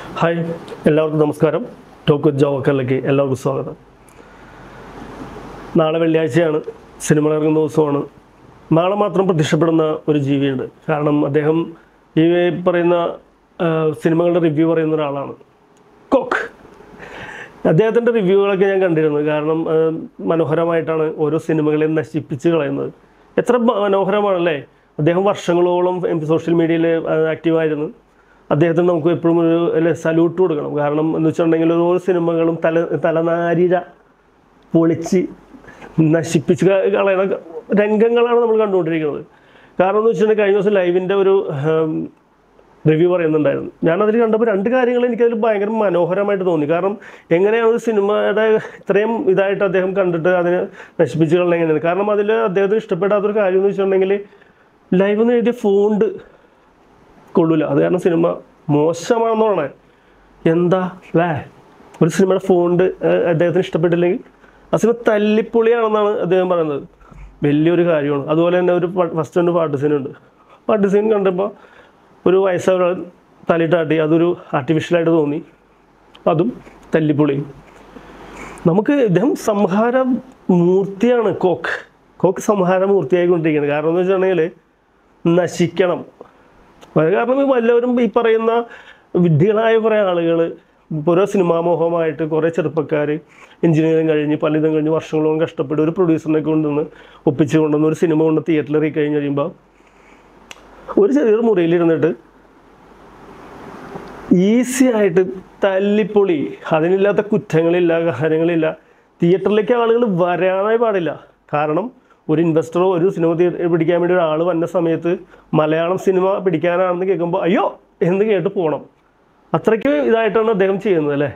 hi എല്ലാവർക്കും നമസ്കാരം talk with ജോവക്കറിലേക്ക് എല്ലാവർക്കും സ്വാഗതം നാളെ വെള്ളിയാഴ്ചയാണ് സിനിമ ഇറങ്ങുന്ന ദിവസമാണ് നാളെ മാത്രം പ്രത്യക്ഷപ്പെടുന്ന ഒരു ജീവിയുണ്ട് കാരണം അദ്ദേഹം ഈ പറയുന്ന ആ, സിനിമകളുടെ റിവ്യൂ പറയുന്ന ഒരാളാണ് കോക്ക് അദ്ദേഹത്തിൻ്റെ റിവ്യൂകളൊക്കെ ഞാൻ കണ്ടിരുന്നു കാരണം ആ, മനോഹരമായിട്ടാണ് ഓരോ സിനിമകളെയും നശിപ്പിച്ച് കളയുന്നത് എത്ര മ- മനോഹരമാണല്ലേ അദ്ദേഹം വർഷങ്ങളോളം സോഷ്യൽ മീഡിയയിൽ ആക്റ്റീവായിരുന്നു അദ്ദേഹത്തിന് നമുക്ക് എപ്പോഴും ഒരു അല്ലെ സല്യൂട്ട് കൊടുക്കണം കാരണം എന്ന് വെച്ചിട്ടുണ്ടെങ്കിൽ ഓരോ സിനിമകളും തല തലനാരിഴ പൊളിച്ച് നശിപ്പിച്ച് ക- കളയണ രംഗങ്ങളാണ് നമ്മൾ കണ്ടുകൊണ്ടിരിക്കുന്നത് കാരണം എന്ന് വെച്ചിട്ടുണ്ടെങ്കിൽ കഴിഞ്ഞ ദിവസം ലൈവിൻ്റെ ഒരു റിവ്യൂ പറയുന്നുണ്ടായിരുന്നു ഞാനതിൽ കണ്ടപ്പോൾ രണ്ട് കാര്യങ്ങൾ എനിക്കതിൽ ഭയങ്കര മനോഹരമായിട്ട് തോന്നി കാരണം എങ്ങനെയാണ് ഒരു സിനിമയുടെ ഇത്രയും ഇതായിട്ട് അദ്ദേഹം കണ്ടിട്ട് അതിനെ നശിപ്പിച്ച് കളയുന്നത് എങ്ങനെയാണ് കാരണം അതിൽ അദ്ദേഹത്തിന് ഇഷ്ടപ്പെടാത്തൊരു കാര്യം എന്ന് വെച്ചിട്ടുണ്ടെങ്കിൽ ലൈവ് എന്ന് എഴുതിയ ഫോണ്ട് കൊള്ളൂല അത് കാരണം സിനിമ മോശമാണെന്ന് പറയണേ എന്താ അല്ലേ ഒരു സിനിമയുടെ ഫോണ്ട് അദ്ദേഹത്തിന് ഇഷ്ടപ്പെട്ടില്ലെങ്കിൽ ആ സിനിമ തല്ലിപ്പൊളിയാണെന്നാണ് അദ്ദേഹം പറയുന്നത് വലിയൊരു കാര്യമാണ് അതുപോലെ തന്നെ ഒരു ഫസ്റ്റ് ഒരു പാട്ട് സീനുണ്ട് പാട്ട് സീൻ കണ്ടപ്പോൾ ഒരു വയസ്സായ ഒരാൾ തല്ലിട്ടാട്ടി അതൊരു ആർട്ടിഫിഷ്യലായിട്ട് തോന്നി അതും തല്ലിപ്പൊളിയും നമുക്ക് ഇദ്ദേഹം സംഹാര മൂർത്തിയാണ് കോക്ക് കോക്ക് സംഹാര മൂർത്തിയായിക്കൊണ്ടിരിക്കുന്നത് കാരണം എന്ന് വെച്ചിട്ടുണ്ടെങ്കിൽ നശിക്കണം അത് കാരണം ഈ വല്ലവരും ഈ പറയുന്ന വിദ്യകളായ കുറേ ആളുകൾ ഓരോ സിനിമാ മോഹമായിട്ട് കുറേ ചെറുപ്പക്കാർ എഞ്ചിനീയറിംഗ് കഴിഞ്ഞ് പലതും കഴിഞ്ഞ് വർഷങ്ങളോളം കഷ്ടപ്പെട്ട് ഒരു പ്രൊഡ്യൂസറിനെ കൊണ്ടുവന്ന് ഒപ്പിച്ച് കൊണ്ടുവന്ന് ഒരു സിനിമ കൊണ്ട് തിയേറ്ററിൽ ഇറങ്ങി കഴിഞ്ഞ് കഴിയുമ്പോൾ ഒരു ചെറിയൊരു മുറിയിലിരുന്നിട്ട് ഈസി ആയിട്ട് തല്ലിപ്പൊളി അതിനില്ലാത്ത കുറ്റങ്ങളില്ല കാര്യങ്ങളില്ല തിയേറ്ററിലേക്ക് ആളുകൾ വരാനേ പാടില്ല കാരണം ഒരു ഇൻവെസ്റ്ററോ ഒരു സിനിമ തിയേ- പിടിക്കാൻ വേണ്ടി ഒരാൾ വന്ന സമയത്ത് മലയാളം സിനിമ പിടിക്കാനാണെന്ന് കേൾക്കുമ്പോൾ അയ്യോ എന്ന് കേട്ട് പോകണം അത്രയ്ക്ക് ഇതായിട്ടാണ് അദ്ദേഹം ചെയ്യുന്നത് അല്ലേ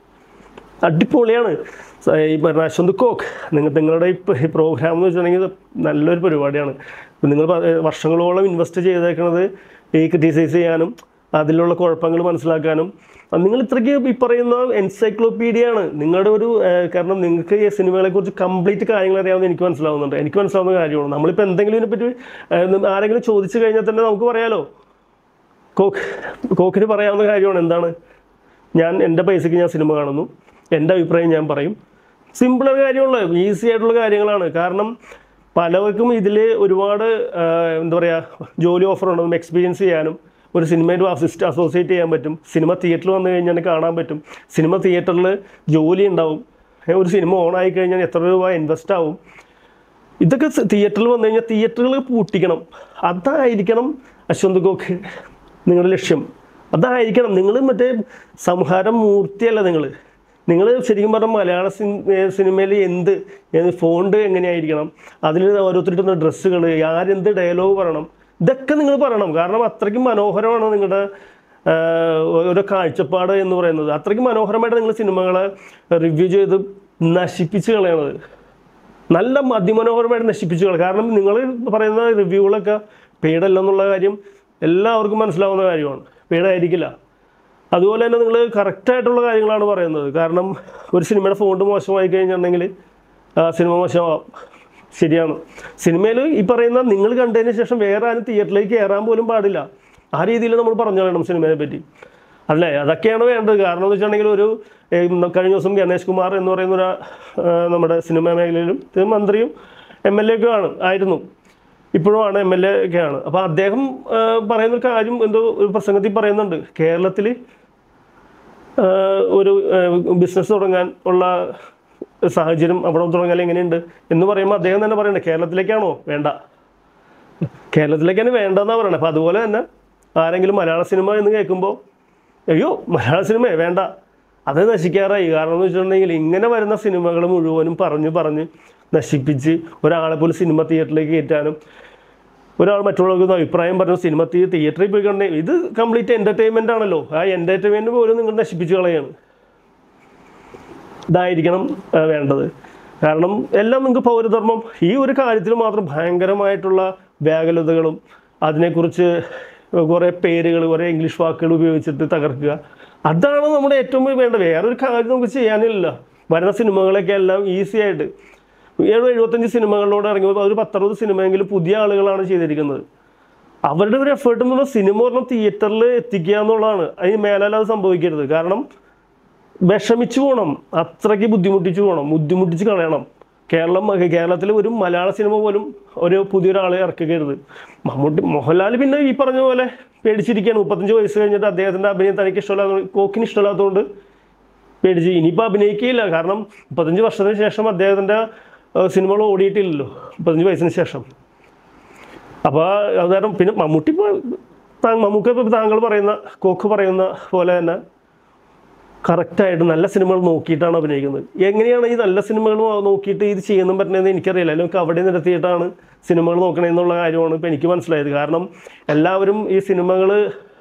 അടിപൊളിയാണ് സ- ഈ പറഞ്ഞ അശ്വന്ത് കോക്ക് നിങ്ങൾ നിങ്ങളുടെ ഈ പ്രോഗ്രാം എന്ന് വെച്ചിട്ടുണ്ടെങ്കിൽ ഇത് നല്ലൊരു പരിപാടിയാണ് ഇപ്പം നിങ്ങൾ പ- വർഷങ്ങളോളം ഇൻവെസ്റ്റ് ചെയ്തേക്കുന്നത് ഈ ക്രിറ്റിസൈസ് ചെയ്യാനും അതിലുള്ള കുഴപ്പങ്ങൾ മനസ്സിലാക്കാനും അത് നിങ്ങൾ ഇത്രയ്ക്ക് ഈ പറയുന്ന എൻസൈക്ലോപീഡിയ ആണ് നിങ്ങളുടെ ഒരു ഏഹ്, കാരണം നിങ്ങൾക്ക് ഈ സിനിമകളെ കുറിച്ച് കംപ്ലീറ്റ് കാര്യങ്ങൾ അറിയാമെന്ന് എനിക്ക് മനസ്സിലാവുന്നുണ്ട് എനിക്ക് മനസ്സിലാവുന്ന കാര്യമാണ് നമ്മളിപ്പോൾ എന്തെങ്കിലും ഇതിനെപ്പറ്റി ഏഹ്, ആരെങ്കിലും ചോദിച്ചു കഴിഞ്ഞാൽ തന്നെ നമുക്ക് പറയാലോ കോക്ക് കോക്കിന് പറയാവുന്ന കാര്യമാണ് എന്താണ് ഞാൻ എൻ്റെ പൈസയ്ക്ക് ഞാൻ സിനിമ കാണുന്നു എൻ്റെ അഭിപ്രായം ഞാൻ പറയും സിമ്പിൾ കാര്യമുള്ള ഈസി ആയിട്ടുള്ള കാര്യങ്ങളാണ് കാരണം പലർക്കും ഇതിൽ ഒരുപാട് ആ, എന്താ പറയുക ജോലി ഓഫർ ഉണ്ടാകും എക്സ്പീരിയൻസ് ചെയ്യാനും ഒരു സിനിമയിൽ അസിസ്റ്റ് അസോസിയേറ്റ് ചെയ്യാൻ പറ്റും സിനിമ തിയേറ്ററിൽ വന്നു കഴിഞ്ഞാൽ കാണാൻ പറ്റും സിനിമ തിയേറ്ററിൽ ജോലി ഉണ്ടാവും ഏ, ഒരു സിനിമ ഓൺ ആയി കഴിഞ്ഞാൽ എത്ര രൂപ ഇൻവെസ്റ്റ് ആവും ഇതൊക്കെ തിയേറ്ററിൽ വന്നു കഴിഞ്ഞാൽ തിയേറ്ററുകൾ പൂട്ടിക്കണം അതായിരിക്കണം അശ്വന്ത് ഗോഖ് നിങ്ങളുടെ ലക്ഷ്യം അതായിരിക്കണം നിങ്ങൾ മറ്റേ സംഹാരം മൂർത്തിയല്ല നിങ്ങൾ നിങ്ങൾ ശരിക്കും പറഞ്ഞാൽ മലയാള സിനിമയിൽ എന്ത് ഏത് ഫോണ്ട് എങ്ങനെയായിരിക്കണം അതിൽ ഓരോരുത്തരുടെ ഡ്രസ്സുകൾ ആരെന്ത് ഡയലോഗ് പറയണം ഇതൊക്കെ നിങ്ങൾ പറയണം കാരണം അത്രയ്ക്കും മനോഹരമാണ് നിങ്ങളുടെ ആഹ്, ഓരോ കാഴ്ചപ്പാട് എന്ന് പറയുന്നത് അത്രയ്ക്കും മനോഹരമായിട്ട് നിങ്ങൾ സിനിമകളെ റിവ്യൂ ചെയ്ത് നശിപ്പിച്ച് കളയണത് നല്ല അതിമനോഹരമായിട്ട് നശിപ്പിച്ചു കളയും കാരണം നിങ്ങൾ പറയുന്ന റിവ്യൂകളൊക്കെ പെയ്ഡല്ലെന്നുള്ള കാര്യം എല്ലാവർക്കും മനസ്സിലാവുന്ന കാര്യമാണ് പെയ്ഡായിരിക്കില്ല അതുപോലെ തന്നെ നിങ്ങൾ കറക്റ്റായിട്ടുള്ള കാര്യങ്ങളാണ് പറയുന്നത് കാരണം ഒരു സിനിമയുടെ ഫോണ്ട് മോശമായി കഴിഞ്ഞിട്ടുണ്ടെങ്കിൽ ആ സിനിമ മോശമാവാം ശരിയാണ് സിനിമയിൽ ഈ പറയുന്ന നിങ്ങൾ കണ്ടതിന് ശേഷം വേറെ ആരും തിയേറ്ററിലേക്ക് കയറാൻ പോലും പാടില്ല ആ രീതിയിൽ നമ്മൾ പറഞ്ഞു കളയണം സിനിമയെ പറ്റി അല്ലേ അതൊക്കെയാണ് വേണ്ടത് കാരണം എന്ന് വെച്ചിട്ടുണ്ടെങ്കിൽ ഒരു ഏഹ്, ഇന്ന് കഴിഞ്ഞ ദിവസം ഗണേഷ് കുമാർ എന്ന് പറയുന്ന ഒരു ആ, നമ്മുടെ സിനിമാ മേഖലയിലും ഇത് മന്ത്രിയും എം എൽ എ ഒക്കെ ആണ് ആയിരുന്നു ഇപ്പോഴും ആണ് എം എൽ എ ഒക്കെ ആണ് അപ്പോൾ അദ്ദേഹം ആ, പറയുന്ന ഒരു കാര്യം എന്തോ ഒരു പ്രസംഗത്തിൽ പറയുന്നുണ്ട് കേരളത്തിൽ ഒരു ബിസിനസ് തുടങ്ങാൻ ഉള്ള സാഹചര്യം അവിടെ തുടങ്ങാൻ എങ്ങനെയുണ്ട് എന്ന് പറയുമ്പോൾ അദ്ദേഹം തന്നെ പറയുന്നത് കേരളത്തിലേക്കാണോ വേണ്ട കേരളത്തിലേക്കാണ് വേണ്ടെന്നാണ് പറയണത് അപ്പോൾ അതുപോലെ തന്നെ ആരെങ്കിലും മലയാള സിനിമ എന്ന് കേൾക്കുമ്പോൾ അയ്യോ മലയാള സിനിമ വേണ്ട അത് നശിക്കാറായി കാരണം എന്ന് വെച്ചിട്ടുണ്ടെങ്കിൽ ഇങ്ങനെ വരുന്ന സിനിമകൾ മുഴുവനും പറഞ്ഞ് പറഞ്ഞ് നശിപ്പിച്ച് ഒരാളെ പോലും സിനിമ തിയേറ്ററിലേക്ക് കയറ്റാനും ഒരാൾ മറ്റുള്ളവർക്ക് ഒന്ന് അഭിപ്രായം പറഞ്ഞു സിനിമ തീ തിയേറ്ററിൽ പോയി കണ്ടേ ഇത് കംപ്ലീറ്റ് എൻ്റർടൈൻമെൻ്റ് ആണല്ലോ ആ എൻ്റർടൈൻമെൻറ്റ് പോലും നിങ്ങൾ നശിപ്പിച്ച് കളയാണ് ഇതായിരിക്കണം ആ, വേണ്ടത് കാരണം എല്ലാം നിങ്ങൾക്ക് പൗരധർമ്മം ഈ ഒരു കാര്യത്തിൽ മാത്രം ഭയങ്കരമായിട്ടുള്ള വ്യാകുലതകളും അതിനെക്കുറിച്ച് കുറേ പേരുകൾ കുറേ ഇംഗ്ലീഷ് വാക്കുകൾ ഉപയോഗിച്ചിട്ട് തകർക്കുക അതാണ് നമ്മുടെ ഏറ്റവും വേണ്ടത് വേറൊരു കാര്യം നമുക്ക് ചെയ്യാനില്ല വരുന്ന സിനിമകളൊക്കെ എല്ലാം ഈസി ആയിട്ട് ഏഴ് എഴുപത്തഞ്ച് സിനിമകളിലൂടെ ഇറങ്ങുമ്പോൾ ഒരു പത്തറുപത് സിനിമയെങ്കിലും പുതിയ ആളുകളാണ് ചെയ്തിരിക്കുന്നത് അവരുടെ ഒരു എഫേർട്ട് എന്ന് പറഞ്ഞാൽ സിനിമ പറഞ്ഞാൽ തിയേറ്ററിൽ എത്തിക്കുക എന്നുള്ളതാണ് അതിന് മേലാൽ അത് സംഭവിക്കരുത് കാരണം വിഷമിച്ചു പോകണം അത്രയ്ക്ക് ബുദ്ധിമുട്ടിച്ച് പോകണം ബുദ്ധിമുട്ടിച്ച് കളയണം കേരളം കേരളത്തിൽ ഒരു മലയാള സിനിമ പോലും ഒരു പുതിയൊരാളെ ഇറക്കുകരുത് മമ്മൂട്ടി മോഹൻലാൽ പിന്നെ ഈ പറഞ്ഞ പോലെ പേടിച്ചിരിക്കുകയാണ് മുപ്പത്തഞ്ച് വയസ്സ് കഴിഞ്ഞിട്ട് അദ്ദേഹത്തിൻ്റെ അഭിനയം തനിക്ക് ഇഷ്ടമില്ലാത്ത കോക്കിന് ഇഷ്ടമില്ലാത്തതുകൊണ്ട് പേടിച്ച് ഇനിയിപ്പോൾ അഭിനയിക്കുകയില്ല കാരണം മുപ്പത്തഞ്ച് വർഷത്തിന് ശേഷം അദ്ദേഹത്തിൻ്റെ സിനിമകൾ ഓടിയിട്ടില്ലല്ലോ മുപ്പത്തഞ്ച് വയസ്സിന് ശേഷം അപ്പോൾ അത് കാരണം പിന്നെ മമ്മൂട്ടി ഇപ്പോൾ മമ്മൂക്ക ഇപ്പോൾ താങ്കൾ പറയുന്ന കോക്ക് പറയുന്ന പോലെ തന്നെ കറക്റ്റായിട്ട് നല്ല സിനിമകൾ നോക്കിയിട്ടാണ് അഭിനയിക്കുന്നത് എങ്ങനെയാണ് ഈ നല്ല സിനിമകൾ നോക്കിയിട്ട് ഇത് ചെയ്യുന്ന പറ്റുന്നതെന്ന് എനിക്കറിയില്ല അല്ലെങ്കിൽ അവിടെ നിരത്തിയിട്ടാണ് സിനിമകൾ നോക്കണേ എന്നുള്ള കാര്യമാണ് ഇപ്പോൾ എനിക്ക് മനസ്സിലായത് കാരണം എല്ലാവരും ഈ സിനിമകൾ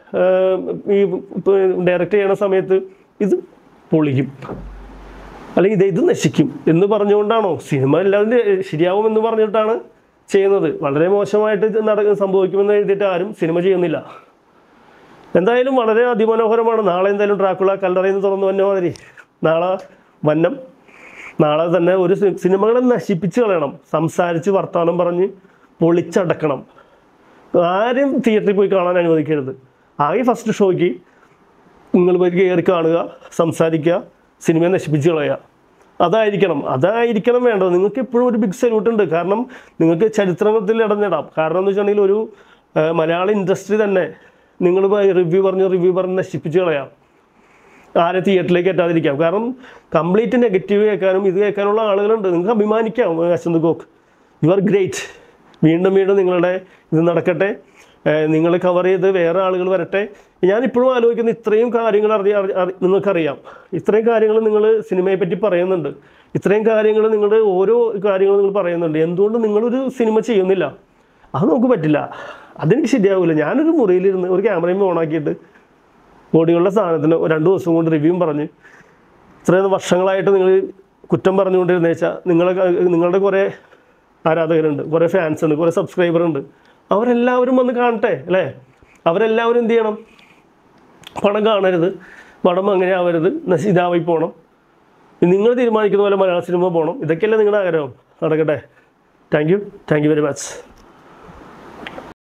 ഈ ഡയറക്റ്റ് ചെയ്യണ സമയത്ത് ഇത് പൊളിക്കും അല്ലെങ്കിൽ ഇത് ഇത് നശിക്കും എന്ന് പറഞ്ഞുകൊണ്ടാണോ സിനിമ എല്ലാവരും ശരിയാവും എന്ന് പറഞ്ഞിട്ടാണ് ചെയ്യുന്നത് വളരെ മോശമായിട്ട് ഇത് നട സംഭവിക്കുമെന്ന് എഴുതിയിട്ട് ആരും സിനിമ ചെയ്യുന്നില്ല എന്തായാലും വളരെ അതിമനോഹരമാണ് നാളെ എന്തായാലും ഡ്രാക്കുള കല്ലറയിൽ നിന്ന് തുറന്നു വന്ന മാതിരി നാളെ വന്നം നാളെ തന്നെ ഒരു സി- സിനിമകളെ നശിപ്പിച്ച് കളയണം സംസാരിച്ച് വർത്തമാനം പറഞ്ഞ് പൊളിച്ചടക്കണം ആരും തിയേറ്ററിൽ പോയി കാണാൻ അനുവദിക്കരുത് ആകെ ഫസ്റ്റ് ഷോയ്ക്ക് നിങ്ങൾ പോയി കയറി കാണുക സംസാരിക്കുക സിനിമയെ നശിപ്പിച്ച് കളയുക അതായിരിക്കണം അതായിരിക്കണം വേണ്ടത് നിങ്ങൾക്ക് എപ്പോഴും ഒരു ബിഗ് സല്യൂട്ട് ഉണ്ട് കാരണം നിങ്ങൾക്ക് ചരിത്രത്തിൽ ഇടം നേടാം കാരണം എന്ന് വെച്ചിട്ടുണ്ടെങ്കിൽ ഒരു ആ, മലയാള ഇൻഡസ്ട്രി തന്നെ നിങ്ങൾ റിവ്യൂ പറഞ്ഞ് റിവ്യൂ പറഞ്ഞ് നശിപ്പിച്ച് കളയാം ആരെ തിയേറ്ററിലേക്ക് എത്താതിരിക്കാം കാരണം കംപ്ലീറ്റ് നെഗറ്റീവ് കേൾക്കാനും ഇത് കേൾക്കാനുള്ള ആളുകളുണ്ട് നിങ്ങൾക്ക് അഭിമാനിക്കാം Ashwanth Kok you are great വീണ്ടും വീണ്ടും നിങ്ങളുടെ ഇത് നടക്കട്ടെ നിങ്ങൾ കവർ ചെയ്ത് വേറെ ആളുകൾ വരട്ടെ ഞാനിപ്പോഴും ആലോചിക്കുന്ന ഇത്രയും കാര്യങ്ങൾ അറിയ അറി- അറി- നിങ്ങൾക്കറിയാം ഇത്രയും കാര്യങ്ങൾ നിങ്ങൾ സിനിമയെ പറ്റി പറയുന്നുണ്ട് ഇത്രയും കാര്യങ്ങൾ നിങ്ങൾ ഓരോ കാര്യങ്ങളും നിങ്ങൾ പറയുന്നുണ്ട് എന്തുകൊണ്ട് നിങ്ങളൊരു സിനിമ ചെയ്യുന്നില്ല അത് നമുക്ക് പറ്റില്ല അതെനിക്ക് ശരിയാവില്ല ഞാനൊരു മുറിയിലിരുന്ന് ഒരു ക്യാമറയും ഓണാക്കിയിട്ട് ബോഡികളുടെ സാധനത്തിന് ഒരു രണ്ട് ദിവസം കൊണ്ട് റിവ്യൂവും പറഞ്ഞ് ഇത്രയും വർഷങ്ങളായിട്ട് നിങ്ങൾ കുറ്റം പറഞ്ഞുകൊണ്ടിരുന്ന വെച്ചാൽ നിങ്ങളെ നിങ്ങളുടെ കുറേ ആരാധകരുണ്ട് കുറേ ഫാൻസ് ഉണ്ട് കുറേ സബ്സ്ക്രൈബർ ഉണ്ട് അവരെല്ലാവരും വന്ന് കാണട്ടെ അല്ലേ അവരെല്ലാവരും എന്ത് ചെയ്യണം പണം കാണരുത് പണം അങ്ങനെ ആവരുത് നശി- ഇതായി പോകണം നിങ്ങൾ തീരുമാനിക്കുന്ന പോലെ മലയാള സിനിമ പോകണം ഇതൊക്കെയല്ലേ നിങ്ങളുടെ ആഗ്രഹം നടക്കട്ടെ thank you thank you very much